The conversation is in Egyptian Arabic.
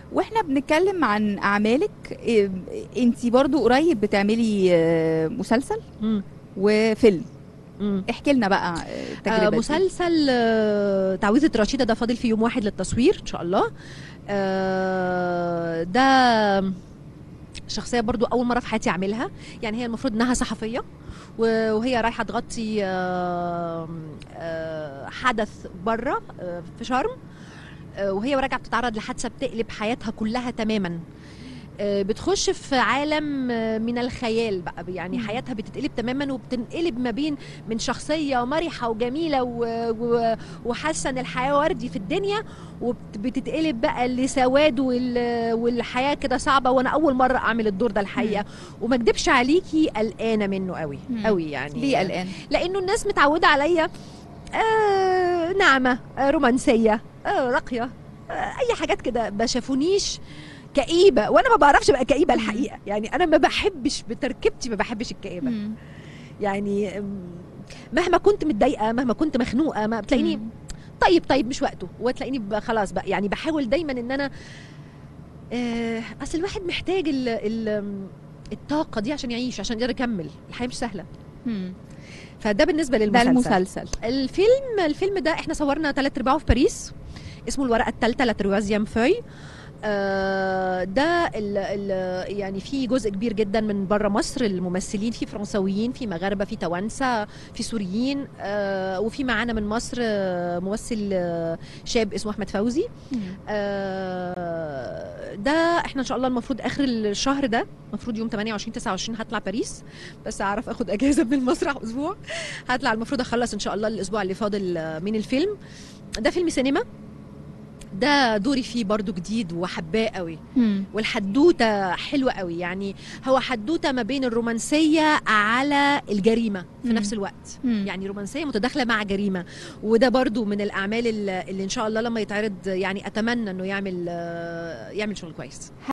واحنا بنتكلم عن اعمالك انت برضو قريب بتعملي آه، مسلسل مم. وفيلم مم. احكي لنا بقى آه، آه التجربه دي. مسلسل آه تعويذة رشيدة ده فاضل فيه يوم واحد للتصوير ان شاء الله آه ده شخصية برضو أول مرة في حياتي أعملها يعني هي المفروض إنها صحفية و- وهي رايحة تغطي آه، آه، حدث بره آه، في شرم آه، وهي راجعة بتتعرض لحادثة بتقلب حياتها كلها تماما آه، بتخش في عالم آه، من الخيال بقى يعني مم. حياتها بتتقلب تماما وبتنقلب ما بين من شخصية مرحة وجميلة و- و- وحاسة ان الحياة وردي في الدنيا وبتتقلب بقى لسواد وال- والحياة كده صعبة وانا اول مرة اعمل الدور ده الحقيقة وما اكدبش عليكي قلقانة منه قوي مم. قوي يعني ليه قلقان لانه الناس متعودة عليا آه ناعمة آه رومانسية آه راقية آه اي حاجات كده ما شافونيش كئيبة وانا ما بعرفش ابقى كئيبة مم. الحقيقة يعني انا ما بحبش بتركيبتي ما بحبش الكئيبة مم. يعني أم، مهما كنت متضايقه مهما كنت مخنوقه ما بتلاقيني مم. طيب طيب مش وقته وتلاقيني ب- خلاص بقى يعني بحاول دايما ان انا آه، اصل الواحد محتاج ال ال الطاقه دي عشان يعيش عشان يقدر يكمل الحياه مش سهله مم. فده بالنسبه ده للمسلسل المسلسل الفيلم الفيلم ده احنا صورنا ثلاث ارباعه في باريس اسمه الورقه الثالثه لا تروازيام فوي آه، ده ال ال يعني في جزء كبير جدا من بره مصر الممثلين في فرنساويين في مغاربه في توانسه في سوريين آه، وفي معانا من مصر آه، ممثل آه، شاب اسمه احمد فوزي مم. آه، ده احنا ان شاء الله المفروض اخر الشهر ده المفروض يوم 28 29 هطلع باريس بس اعرف اخد اجازه من المسرح اسبوع هطلع المفروض اخلص ان شاء الله الاسبوع اللي فاضل آه، من الفيلم ده فيلم سينما ده دوري فيه برضو جديد وحباه قوي مم. والحدوته حلوه قوي يعني هو حدوته ما بين الرومانسيه على الجريمه في مم. نفس الوقت مم. يعني رومانسيه متداخله مع جريمه وده برضو من الاعمال اللي اللي ان شاء الله لما يتعرض يعني اتمنى انه يعمل آه، يعمل شغل كويس